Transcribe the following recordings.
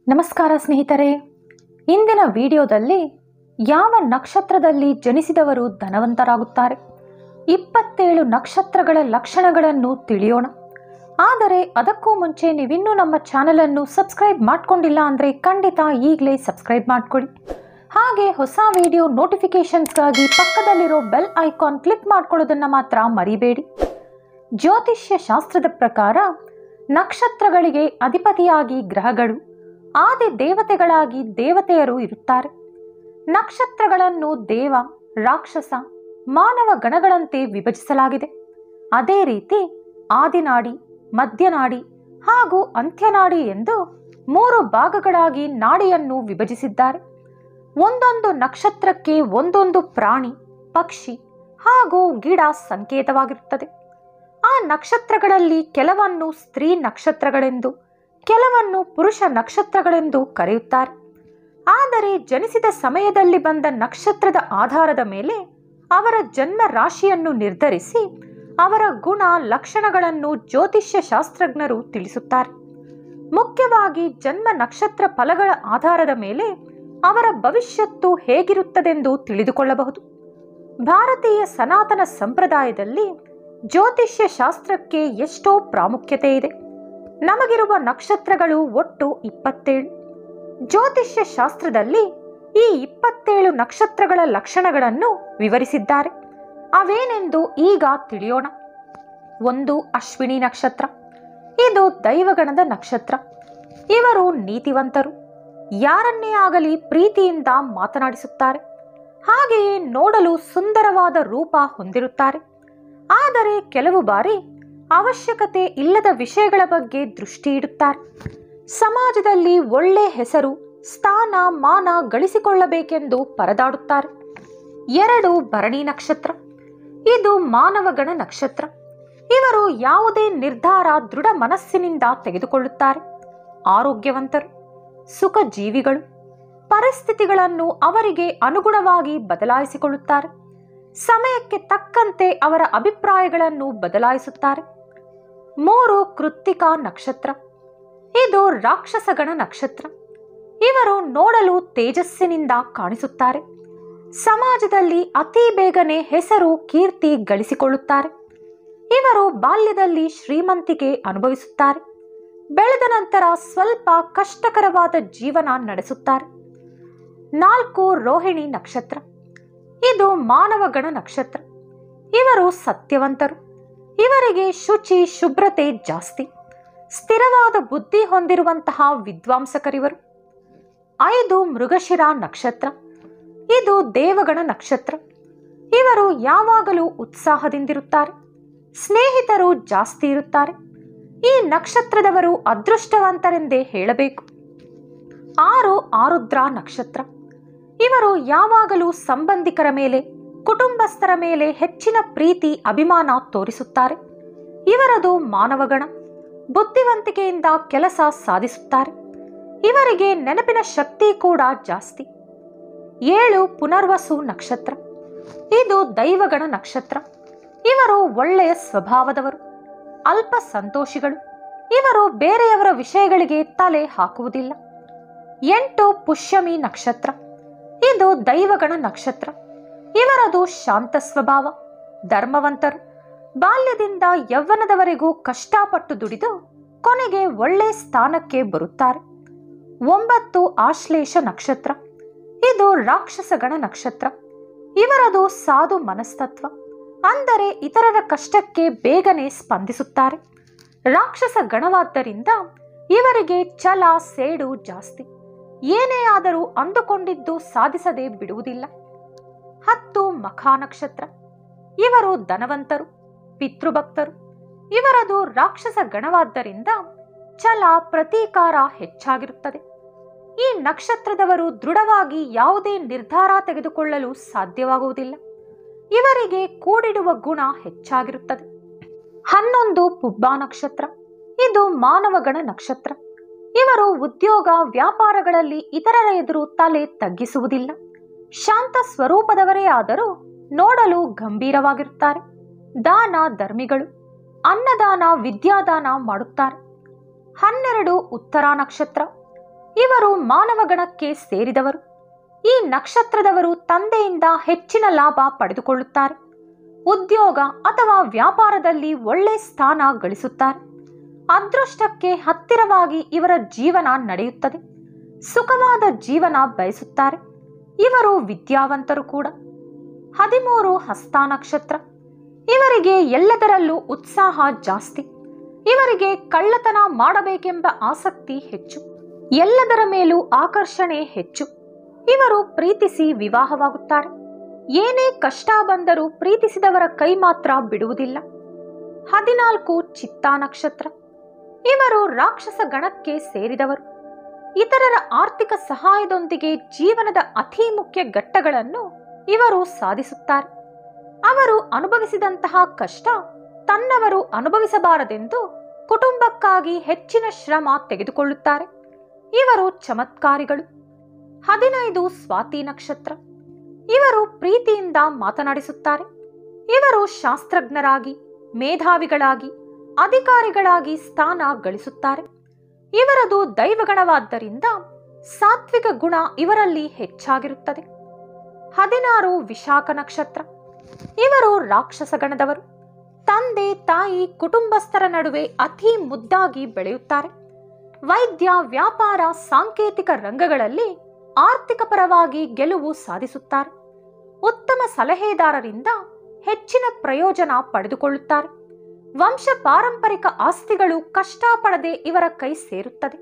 ನಮಸ್ಕಾರ ಸ್ನೇಹಿತರೆ ಇಂದಿನ ವಿಡಿಯೋದಲ್ಲಿ ಯಾವ ನಕ್ಷತ್ರದಲ್ಲಿ ಜನಿಸಿದವರು ಧನವಂತರಾಗುತ್ತಾರೆ ಇಪ್ಪತ್ತೇಳು ನಕ್ಷತ್ರಗಳ ಲಕ್ಷಣಗಳನ್ನು ತಿಳಿಯೋಣ ಆದರೆ ಅದಕ್ಕೂ ಮುಂಚೆ ನೀವಿನ್ನೂ ನಮ್ಮ ಚಾನಲನ್ನು ಸಬ್ಸ್ಕ್ರೈಬ್ ಮಾಡ್ಕೊಂಡಿಲ್ಲ ಅಂದರೆ ಖಂಡಿತ ಈಗಲೇ ಸಬ್ಸ್ಕ್ರೈಬ್ ಮಾಡ್ಕೊಳ್ಳಿ ಹಾಗೆ ಹೊಸ ವಿಡಿಯೋ ನೋಟಿಫಿಕೇಷನ್ಸ್ಗಾಗಿ ಪಕ್ಕದಲ್ಲಿರೋ ಬೆಲ್ ಐಕಾನ್ ಕ್ಲಿಕ್ ಮಾಡ್ಕೊಳ್ಳೋದನ್ನು ಮಾತ್ರ ಮರಿಬೇಡಿ ಜ್ಯೋತಿಷ್ಯ ಶಾಸ್ತ್ರದ ಪ್ರಕಾರ ನಕ್ಷತ್ರಗಳಿಗೆ ಅಧಿಪತಿಯಾಗಿ ಗ್ರಹಗಳು ಆದಿ ದೇವತೆಗಳಾಗಿ ದೇವತೆಯರು ಇರುತ್ತಾರೆ ನಕ್ಷತ್ರಗಳನ್ನು ದೇವ ರಾಕ್ಷಸ ಮಾನವ ಗಣಗಳಂತೆ ವಿಭಜಿಸಲಾಗಿದೆ ಅದೇ ರೀತಿ ಆದಿನಾಡಿ ಮಧ್ಯನಾಡಿ ಹಾಗೂ ಅಂತ್ಯನಾಡಿ ಎಂದು ಮೂರು ಭಾಗಗಳಾಗಿ ನಾಡಿಯನ್ನು ವಿಭಜಿಸಿದ್ದಾರೆ ಒಂದೊಂದು ನಕ್ಷತ್ರಕ್ಕೆ ಒಂದೊಂದು ಪ್ರಾಣಿ ಪಕ್ಷಿ ಹಾಗೂ ಗಿಡ ಸಂಕೇತವಾಗಿರುತ್ತದೆ ಆ ನಕ್ಷತ್ರಗಳಲ್ಲಿ ಕೆಲವನ್ನು ಸ್ತ್ರೀ ನಕ್ಷತ್ರಗಳೆಂದು ಕೆಲವನ್ನು ಪುರುಷ ನಕ್ಷತ್ರಗಳೆಂದು ಕರೆಯುತ್ತಾರೆ ಆದರೆ ಜನಿಸಿದ ಸಮಯದಲ್ಲಿ ಬಂದ ನಕ್ಷತ್ರದ ಆಧಾರದ ಮೇಲೆ ಅವರ ಜನ್ಮ ರಾಶಿಯನ್ನು ನಿರ್ಧರಿಸಿ ಅವರ ಗುಣ ಲಕ್ಷಣಗಳನ್ನು ಜ್ಯೋತಿಷ್ಯ ಶಾಸ್ತ್ರಜ್ಞರು ತಿಳಿಸುತ್ತಾರೆ ಮುಖ್ಯವಾಗಿ ಜನ್ಮ ನಕ್ಷತ್ರ ಫಲಗಳ ಆಧಾರದ ಮೇಲೆ ಅವರ ಭವಿಷ್ಯತ್ತು ಹೇಗಿರುತ್ತದೆಂದು ತಿಳಿದುಕೊಳ್ಳಬಹುದು ಭಾರತೀಯ ಸನಾತನ ಸಂಪ್ರದಾಯದಲ್ಲಿ ಜ್ಯೋತಿಷ್ಯ ಶಾಸ್ತ್ರಕ್ಕೆ ಎಷ್ಟೋ ಪ್ರಾಮುಖ್ಯತೆ ಇದೆ ನಮಗಿರುವ ನಕ್ಷತ್ರಗಳು ಒಟ್ಟು ಇಪ್ಪತ್ತೇಳು ಜ್ಯೋತಿಷ್ಯ ಶಾಸ್ತ್ರದಲ್ಲಿ ಈ ಇಪ್ಪತ್ತೇಳು ನಕ್ಷತ್ರಗಳ ಲಕ್ಷಣಗಳನ್ನು ವಿವರಿಸಿದ್ದಾರೆ ಅವೇನೆಂದು ಈಗ ತಿಳಿಯೋಣ ಒಂದು ಅಶ್ವಿನಿ ನಕ್ಷತ್ರ ಇದು ದೈವಗಣದ ನಕ್ಷತ್ರ ಇವರು ನೀತಿವಂತರು ಯಾರನ್ನೇ ಆಗಲಿ ಪ್ರೀತಿಯಿಂದ ಮಾತನಾಡಿಸುತ್ತಾರೆ ಹಾಗೆಯೇ ನೋಡಲು ಸುಂದರವಾದ ರೂಪ ಹೊಂದಿರುತ್ತಾರೆ ಆದರೆ ಕೆಲವು ಬಾರಿ ಅವಶ್ಯಕತೆ ಇಲ್ಲದ ವಿಷಯಗಳ ಬಗ್ಗೆ ದೃಷ್ಟಿ ಇಡುತ್ತಾರೆ ಸಮಾಜದಲ್ಲಿ ಒಳ್ಳೆ ಹೆಸರು ಸ್ಥಾನ ಮಾನ ಗಳಿಸಿಕೊಳ್ಳಬೇಕೆಂದು ಪರದಾಡುತ್ತಾರೆ ಎರಡು ಭರಣಿ ನಕ್ಷತ್ರ ಇದು ಮಾನವಗಣ ನಕ್ಷತ್ರ ಇವರು ಯಾವುದೇ ನಿರ್ಧಾರ ದೃಢ ಮನಸ್ಸಿನಿಂದ ತೆಗೆದುಕೊಳ್ಳುತ್ತಾರೆ ಆರೋಗ್ಯವಂತರು ಸುಖ ಜೀವಿಗಳು ಪರಿಸ್ಥಿತಿಗಳನ್ನು ಅವರಿಗೆ ಅನುಗುಣವಾಗಿ ಬದಲಾಯಿಸಿಕೊಳ್ಳುತ್ತಾರೆ ಸಮಯಕ್ಕೆ ತಕ್ಕಂತೆ ಅವರ ಅಭಿಪ್ರಾಯಗಳನ್ನು ಬದಲಾಯಿಸುತ್ತಾರೆ ಮೂರು ಕೃತ್ತಿಕಾ ನಕ್ಷತ್ರ ಇದು ರಾಕ್ಷಸಗಣ ನಕ್ಷತ್ರ ಇವರು ನೋಡಲು ತೇಜಸ್ಸಿನಿಂದ ಕಾಣಿಸುತ್ತಾರೆ ಸಮಾಜದಲ್ಲಿ ಅತಿ ಬೇಗನೆ ಹೆಸರು ಕೀರ್ತಿ ಗಳಿಸಿಕೊಳ್ಳುತ್ತಾರೆ ಇವರು ಬಾಲ್ಯದಲ್ಲಿ ಶ್ರೀಮಂತಿಕೆ ಅನುಭವಿಸುತ್ತಾರೆ ಬೆಳೆದ ನಂತರ ಸ್ವಲ್ಪ ಕಷ್ಟಕರವಾದ ಜೀವನ ನಡೆಸುತ್ತಾರೆ ನಾಲ್ಕು ರೋಹಿಣಿ ನಕ್ಷತ್ರ ಇದು ಮಾನವಗಣ ನಕ್ಷತ್ರ ಇವರು ಸತ್ಯವಂತರು ಇವರಿಗೆ ಶುಚಿ ಶುಭ್ರತೆ ಜಾಸ್ತಿ ಸ್ಥಿರವಾದ ಬುದ್ಧಿ ಹೊಂದಿರುವಂತಹ ವಿದ್ವಾಂಸಕರಿವರು ಐದು ಮೃಗಶಿರ ನಕ್ಷತ್ರ ಇದು ದೇವಗಣ ನಕ್ಷತ್ರ ಇವರು ಯಾವಾಗಲೂ ಉತ್ಸಾಹದಿಂದಿರುತ್ತಾರೆ ಸ್ನೇಹಿತರು ಜಾಸ್ತಿ ಇರುತ್ತಾರೆ ಈ ನಕ್ಷತ್ರದವರು ಅದೃಷ್ಟವಂತರೆಂದೇ ಹೇಳಬೇಕು ಆರು ಆರುದ್ರ ನಕ್ಷತ್ರ ಇವರು ಯಾವಾಗಲೂ ಸಂಬಂಧಿಕರ ಮೇಲೆ ಕುಟುಂಬಸ್ಥರ ಮೇಲೆ ಹೆಚ್ಚಿನ ಪ್ರೀತಿ ಅಭಿಮಾನ ತೋರಿಸುತ್ತಾರೆ ಇವರದು ಮಾನವಗಣ ಬುದ್ಧಿವಂತಿಕೆಯಿಂದ ಕೆಲಸ ಸಾಧಿಸುತ್ತಾರೆ ಇವರಿಗೆ ನೆನಪಿನ ಶಕ್ತಿ ಕೂಡ ಜಾಸ್ತಿ ಏಳು ಪುನರ್ವಸು ನಕ್ಷತ್ರ ಇದು ದೈವಗಣ ನಕ್ಷತ್ರ ಇವರು ಒಳ್ಳೆಯ ಸ್ವಭಾವದವರು ಅಲ್ಪ ಸಂತೋಷಿಗಳು ಇವರು ಬೇರೆಯವರ ವಿಷಯಗಳಿಗೆ ತಲೆ ಹಾಕುವುದಿಲ್ಲ ಎಂಟು ಪುಷ್ಯಮಿ ನಕ್ಷತ್ರ ಇದು ದೈವಗಣ ನಕ್ಷತ್ರ ಇವರದು ಶಾಂತ ಸ್ವಭಾವ ಧರ್ಮವಂತರು ಬಾಲ್ಯದಿಂದ ಯೌವನದವರೆಗೂ ಕಷ್ಟಪಟ್ಟು ದುಡಿದು ಕೊನೆಗೆ ಒಳ್ಳೆ ಸ್ಥಾನಕ್ಕೆ ಬರುತ್ತಾರೆ ಒಂಬತ್ತು ಆಶ್ಲೇಷ ನಕ್ಷತ್ರ ಇದು ರಾಕ್ಷಸಗಣ ನಕ್ಷತ್ರ ಇವರದು ಸಾಧು ಮನಸ್ತತ್ವ ಅಂದರೆ ಇತರರ ಕಷ್ಟಕ್ಕೆ ಬೇಗನೆ ಸ್ಪಂದಿಸುತ್ತಾರೆ ರಾಕ್ಷಸ ಗಣವಾದ್ದರಿಂದ ಇವರಿಗೆ ಛಲ ಸೇಡು ಜಾಸ್ತಿ ಏನೇ ಆದರೂ ಅಂದುಕೊಂಡಿದ್ದು ಸಾಧಿಸದೆ ಬಿಡುವುದಿಲ್ಲ ಹತ್ತು ಮಖ ನಕ್ಷತ್ರ ಇವರು ಧನವಂತರು ಪಿತೃಭಕ್ತರು ಇವರದು ರಾಕ್ಷಸ ಗಣವಾದ್ದರಿಂದ ಛಲ ಪ್ರತೀಕಾರ ಹೆಚ್ಚಾಗಿರುತ್ತದೆ ಈ ನಕ್ಷತ್ರದವರು ದೃಢವಾಗಿ ಯಾವುದೇ ನಿರ್ಧಾರ ತೆಗೆದುಕೊಳ್ಳಲು ಸಾಧ್ಯವಾಗುವುದಿಲ್ಲ ಇವರಿಗೆ ಕೂಡಿಡುವ ಗುಣ ಹೆಚ್ಚಾಗಿರುತ್ತದೆ ಹನ್ನೊಂದು ಪುಬ್ಬ ನಕ್ಷತ್ರ ಇದು ಮಾನವಗಣ ನಕ್ಷತ್ರ ಇವರು ಉದ್ಯೋಗ ವ್ಯಾಪಾರಗಳಲ್ಲಿ ಇತರರ ಎದುರು ತಲೆ ತಗ್ಗಿಸುವುದಿಲ್ಲ ಶಾಂತ ಸ್ವರೂಪದವರೇ ಆದರೂ ನೋಡಲು ಗಂಭೀರವಾಗಿರುತ್ತಾರೆ ದಾನ ಧರ್ಮಿಗಳು ಅನ್ನದಾನ ವಿದ್ಯಾದಾನ ಮಾಡುತ್ತಾರೆ ಹನ್ನೆರಡು ಉತ್ತರ ನಕ್ಷತ್ರ ಇವರು ಮಾನವ ಗಣಕ್ಕೆ ಸೇರಿದವರು ಈ ನಕ್ಷತ್ರದವರು ತಂದೆಯಿಂದ ಹೆಚ್ಚಿನ ಲಾಭ ಪಡೆದುಕೊಳ್ಳುತ್ತಾರೆ ಉದ್ಯೋಗ ಅಥವಾ ವ್ಯಾಪಾರದಲ್ಲಿ ಒಳ್ಳೆ ಸ್ಥಾನ ಗಳಿಸುತ್ತಾರೆ ಅದೃಷ್ಟಕ್ಕೆ ಹತ್ತಿರವಾಗಿ ಇವರ ಜೀವನ ನಡೆಯುತ್ತದೆ ಸುಖವಾದ ಜೀವನ ಬಯಸುತ್ತಾರೆ ಇವರು ವಿದ್ಯಾವಂತರು ಕೂಡ ಹದಿಮೂರು ಹಸ್ತ ನಕ್ಷತ್ರ ಇವರಿಗೆ ಎಲ್ಲದರಲ್ಲೂ ಉತ್ಸಾಹ ಜಾಸ್ತಿ ಇವರಿಗೆ ಕಳ್ಳತನ ಮಾಡಬೇಕೆಂಬ ಆಸಕ್ತಿ ಹೆಚ್ಚು ಎಲ್ಲದರ ಮೇಲೂ ಆಕರ್ಷಣೆ ಹೆಚ್ಚು ಇವರು ಪ್ರೀತಿಸಿ ವಿವಾಹವಾಗುತ್ತಾರೆ ಏನೇ ಕಷ್ಟ ಬಂದರೂ ಪ್ರೀತಿಸಿದವರ ಕೈ ಮಾತ್ರ ಬಿಡುವುದಿಲ್ಲ ಹದಿನಾಲ್ಕು ಚಿತ್ತಾ ನಕ್ಷತ್ರ ಇವರು ರಾಕ್ಷಸ ಗಣಕ್ಕೆ ಸೇರಿದವರು ಇತರರ ಆರ್ಥಿಕ ಸಹಾಯದೊಂದಿಗೆ ಜೀವನದ ಅತಿ ಮುಖ್ಯ ಘಟ್ಟಗಳನ್ನು ಇವರು ಸಾಧಿಸುತ್ತಾರೆ ಅವರು ಅನುಭವಿಸಿದಂತಹ ಕಷ್ಟ ತನ್ನವರು ಅನುಭವಿಸಬಾರದೆಂದು ಕುಟುಂಬಕ್ಕಾಗಿ ಹೆಚ್ಚಿನ ಶ್ರಮ ತೆಗೆದುಕೊಳ್ಳುತ್ತಾರೆ ಇವರು ಚಮತ್ಕಾರಿಗಳು ಹದಿನೈದು ಸ್ವಾತಿ ನಕ್ಷತ್ರ ಇವರು ಪ್ರೀತಿಯಿಂದ ಮಾತನಾಡಿಸುತ್ತಾರೆ ಇವರು ಶಾಸ್ತ್ರಜ್ಞರಾಗಿ ಮೇಧಾವಿಗಳಾಗಿ ಅಧಿಕಾರಿಗಳಾಗಿ ಸ್ಥಾನ ಗಳಿಸುತ್ತಾರೆ ಇವರದು ದೈವಗಣವಾದ್ದರಿಂದ ಸಾತ್ವಿಕ ಗುಣ ಇವರಲ್ಲಿ ಹೆಚ್ಚಾಗಿರುತ್ತದೆ ಹದಿನಾರು ವಿಶಾಖ ನಕ್ಷತ್ರ ಇವರು ರಾಕ್ಷಸ ಗಣದವರು ತಂದೆ ತಾಯಿ ಕುಟುಂಬಸ್ಥರ ನಡುವೆ ಅತಿ ಮುದ್ದಾಗಿ ಬೆಳೆಯುತ್ತಾರೆ ವೈದ್ಯ ವ್ಯಾಪಾರ ಸಾಂಕೇತಿಕ ರಂಗಗಳಲ್ಲಿ ಆರ್ಥಿಕ ಪರವಾಗಿ ಗೆಲುವು ಸಾಧಿಸುತ್ತಾರೆ ಉತ್ತಮ ಸಲಹೆದಾರರಿಂದ ಹೆಚ್ಚಿನ ಪ್ರಯೋಜನ ಪಡೆದುಕೊಳ್ಳುತ್ತಾರೆ ವಂಶ ಪಾರಂಪರಿಕ ಆಸ್ತಿಗಳು ಕಷ್ಟಪಡದೆ ಇವರ ಕೈ ಸೇರುತ್ತದೆ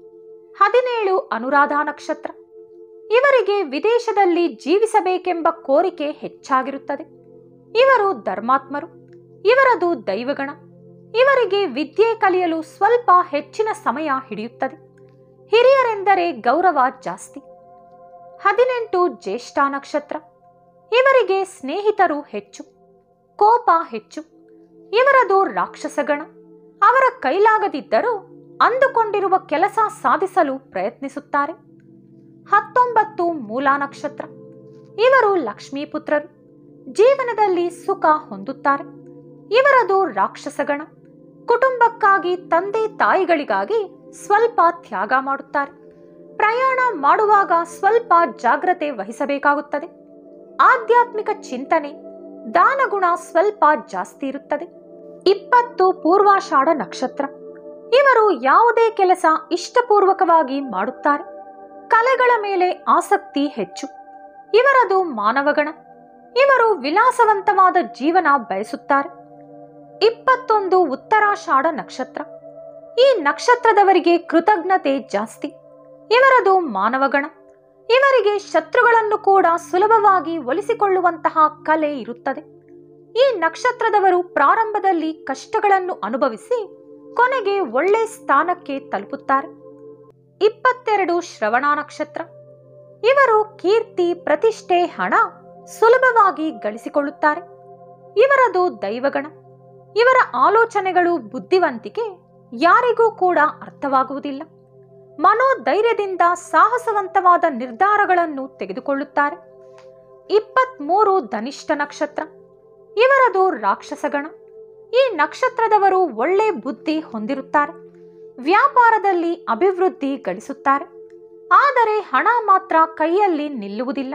ಹದಿನೇಳು ಅನುರಾಧ ನಕ್ಷತ್ರ ಇವರಿಗೆ ವಿದೇಶದಲ್ಲಿ ಜೀವಿಸಬೇಕೆಂಬ ಕೋರಿಕೆ ಹೆಚ್ಚಾಗಿರುತ್ತದೆ ಇವರು ಧರ್ಮಾತ್ಮರು ಇವರದು ದೈವಗಣ ಇವರಿಗೆ ವಿದ್ಯೆ ಕಲಿಯಲು ಸ್ವಲ್ಪ ಹೆಚ್ಚಿನ ಸಮಯ ಹಿಡಿಯುತ್ತದೆ ಹಿರಿಯರೆಂದರೆ ಗೌರವ ಜಾಸ್ತಿ ಹದಿನೆಂಟು ಜ್ಯೇಷ್ಠ ನಕ್ಷತ್ರ ಇವರಿಗೆ ಸ್ನೇಹಿತರು ಹೆಚ್ಚು ಕೋಪ ಹೆಚ್ಚು ಇವರದು ರಾಕ್ಷಸಗಣ ಅವರ ಕೈಲಾಗದಿದ್ದರೂ ಅಂದುಕೊಂಡಿರುವ ಕೆಲಸ ಸಾಧಿಸಲು ಪ್ರಯತ್ನಿಸುತ್ತಾರೆ ಹತ್ತೊಂಬತ್ತು ಮೂಲಾ ನಕ್ಷತ್ರ ಇವರು ಲಕ್ಷ್ಮೀಪುತ್ರರು ಜೀವನದಲ್ಲಿ ಸುಖ ಹೊಂದುತ್ತಾರೆ ಇವರದು ರಾಕ್ಷಸಗಣ ಕುಟುಂಬಕ್ಕಾಗಿ ತಂದೆ ತಾಯಿಗಳಿಗಾಗಿ ಸ್ವಲ್ಪ ತ್ಯಾಗ ಮಾಡುತ್ತಾರೆ ಪ್ರಯಾಣ ಮಾಡುವಾಗ ಸ್ವಲ್ಪ ಜಾಗ್ರತೆ ವಹಿಸಬೇಕಾಗುತ್ತದೆ ಆಧ್ಯಾತ್ಮಿಕ ಚಿಂತನೆ ದಾನಗುಣ ಸ್ವಲ್ಪ ಜಾಸ್ತಿ ಇರುತ್ತದೆ ಇಪ್ಪತ್ತು ಪೂರ್ವಾಷಾಢ ನಕ್ಷತ್ರ ಇವರು ಯಾವುದೇ ಕೆಲಸ ಇಷ್ಟಪೂರ್ವಕವಾಗಿ ಮಾಡುತ್ತಾರೆ ಕಲೆಗಳ ಮೇಲೆ ಆಸಕ್ತಿ ಹೆಚ್ಚು ಇವರದು ಮಾನವಗಣ ಇವರು ವಿಲಾಸವಂತವಾದ ಜೀವನ ಬಯಸುತ್ತಾರೆ ಇಪ್ಪತ್ತೊಂದು ಉತ್ತರಾಷಾಢ ನಕ್ಷತ್ರ ಈ ನಕ್ಷತ್ರದವರಿಗೆ ಕೃತಜ್ಞತೆ ಜಾಸ್ತಿ ಇವರದು ಮಾನವಗಣ ಇವರಿಗೆ ಶತ್ರುಗಳನ್ನು ಕೂಡ ಸುಲಭವಾಗಿ ಒಲಿಸಿಕೊಳ್ಳುವಂತಹ ಕಲೆ ಇರುತ್ತದೆ ಈ ನಕ್ಷತ್ರದವರು ಪ್ರಾರಂಭದಲ್ಲಿ ಕಷ್ಟಗಳನ್ನು ಅನುಭವಿಸಿ ಕೊನೆಗೆ ಒಳ್ಳೆ ಸ್ಥಾನಕ್ಕೆ ತಲುಪುತ್ತಾರೆ ಇಪ್ಪತ್ತೆರಡು ಶ್ರವಣ ನಕ್ಷತ್ರ ಇವರು ಕೀರ್ತಿ ಪ್ರತಿಷ್ಠೆ ಹಣ ಸುಲಭವಾಗಿ ಗಳಿಸಿಕೊಳ್ಳುತ್ತಾರೆ ಇವರದು ದೈವಗಣ ಇವರ ಆಲೋಚನೆಗಳು ಬುದ್ಧಿವಂತಿಕೆ ಯಾರಿಗೂ ಕೂಡ ಅರ್ಥವಾಗುವುದಿಲ್ಲ ಮನೋಧೈರ್ಯದಿಂದ ಸಾಹಸವಂತವಾದ ನಿರ್ಧಾರಗಳನ್ನು ತೆಗೆದುಕೊಳ್ಳುತ್ತಾರೆ ಇಪ್ಪತ್ಮೂರು ಧನಿಷ್ಠ ನಕ್ಷತ್ರ ಇವರದು ರಾಕ್ಷಸಗಣ ಈ ನಕ್ಷತ್ರದವರು ಒಳ್ಳೆ ಬುದ್ಧಿ ಹೊಂದಿರುತ್ತಾರೆ ವ್ಯಾಪಾರದಲ್ಲಿ ಅಭಿವೃದ್ಧಿ ಗಳಿಸುತ್ತಾರೆ ಆದರೆ ಹಣ ಮಾತ್ರ ಕೈಯಲ್ಲಿ ನಿಲ್ಲುವುದಿಲ್ಲ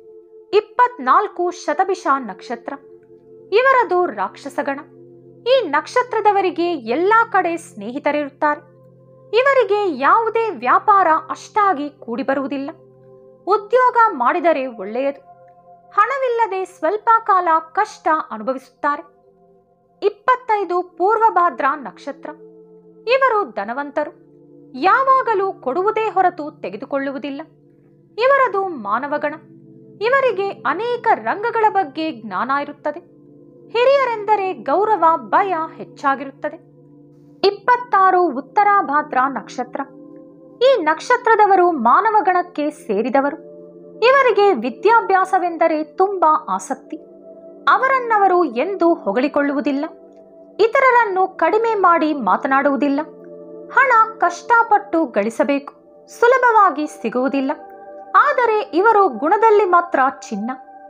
ಇಪ್ಪತ್ನಾಲ್ಕು ಶತಭಿಷ ನಕ್ಷತ್ರ ಇವರದು ರಾಕ್ಷಸಗಣ ಈ ನಕ್ಷತ್ರದವರಿಗೆ ಎಲ್ಲಾ ಕಡೆ ಸ್ನೇಹಿತರಿರುತ್ತಾರೆ ಇವರಿಗೆ ಯಾವುದೇ ವ್ಯಾಪಾರ ಅಷ್ಟಾಗಿ ಕೂಡಿ ಬರುವುದಿಲ್ಲ ಉದ್ಯೋಗ ಮಾಡಿದರೆ ಒಳ್ಳೆಯದು ಹಣವಿಲ್ಲದೆ ಸ್ವಲ್ಪ ಕಾಲ ಕಷ್ಟ ಅನುಭವಿಸುತ್ತಾರೆ ಇಪ್ಪತ್ತೈದು ಪೂರ್ವಭಾದ್ರ ನಕ್ಷತ್ರ ಇವರು ಧನವಂತರು ಯಾವಾಗಲೂ ಕೊಡುವುದೇ ಹೊರತು ತೆಗೆದುಕೊಳ್ಳುವುದಿಲ್ಲ ಇವರದು ಮಾನವಗಣ ಇವರಿಗೆ ಅನೇಕ ರಂಗಗಳ ಬಗ್ಗೆ ಜ್ಞಾನ ಇರುತ್ತದೆ ಹಿರಿಯರೆಂದರೆ ಗೌರವ ಭಯ ಹೆಚ್ಚಾಗಿರುತ್ತದೆ ಇಪ್ಪತ್ತಾರು ಉತ್ತರಾಭಾದ್ರ ನಕ್ಷತ್ರ ಈ ನಕ್ಷತ್ರದವರು ಮಾನವಗಣಕ್ಕೆ ಸೇರಿದವರು ಇವರಿಗೆ ವಿದ್ಯಾಭ್ಯಾಸವೆಂದರೆ ತುಂಬಾ ಆಸಕ್ತಿ ಅವರನ್ನವರು ಎಂದೂ ಹೊಗಳಿಕೊಳ್ಳುವುದಿಲ್ಲ ಇತರರನ್ನು ಕಡಿಮೆ ಮಾಡಿ ಮಾತನಾಡುವುದಿಲ್ಲ ಹಣ ಕಷ್ಟಪಟ್ಟು ಗಳಿಸಬೇಕು ಸುಲಭವಾಗಿ ಸಿಗುವುದಿಲ್ಲ ಆದರೆ ಇವರು ಗುಣದಲ್ಲಿ ಮಾತ್ರ ಚಿನ್ನ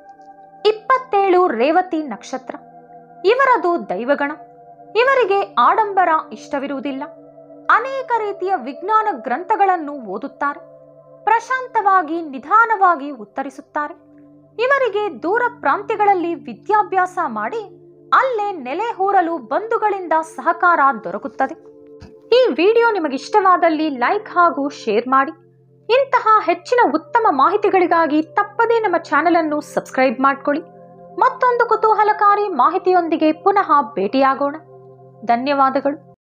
ಇಪ್ಪತ್ತೇಳು ರೇವತಿ ನಕ್ಷತ್ರ ಇವರದು ದೈವಗಣ ಇವರಿಗೆ ಆಡಂಬರ ಇಷ್ಟವಿರುವುದಿಲ್ಲ ಅನೇಕ ರೀತಿಯ ವಿಜ್ಞಾನ ಗ್ರಂಥಗಳನ್ನು ಓದುತ್ತಾರೆ ಪ್ರಶಾಂತವಾಗಿ ನಿಧಾನವಾಗಿ ಉತ್ತರಿಸುತ್ತಾರೆ ಇವರಿಗೆ ದೂರ ಪ್ರಾಂತ್ಯಗಳಲ್ಲಿ ವಿದ್ಯಾಭ್ಯಾಸ ಮಾಡಿ ಅಲ್ಲೇ ನೆಲೆ ಹೂರಲು ಬಂಧುಗಳಿಂದ ಸಹಕಾರ ದೊರಕುತ್ತದೆ ಈ ವಿಡಿಯೋ ನಿಮಗಿಷ್ಟವಾದಲ್ಲಿ ಲೈಕ್ ಹಾಗೂ ಶೇರ್ ಮಾಡಿ ಇಂತಹ ಹೆಚ್ಚಿನ ಉತ್ತಮ ಮಾಹಿತಿಗಳಿಗಾಗಿ ತಪ್ಪದೇ ನಮ್ಮ ಚಾನೆಲ್ ಅನ್ನು ಸಬ್ಸ್ಕ್ರೈಬ್ ಮಾಡ್ಕೊಳ್ಳಿ ಮತ್ತೊಂದು ಕುತೂಹಲಕಾರಿ ಮಾಹಿತಿಯೊಂದಿಗೆ ಪುನಃ ಭೇಟಿಯಾಗೋಣ ಧನ್ಯವಾದಗಳು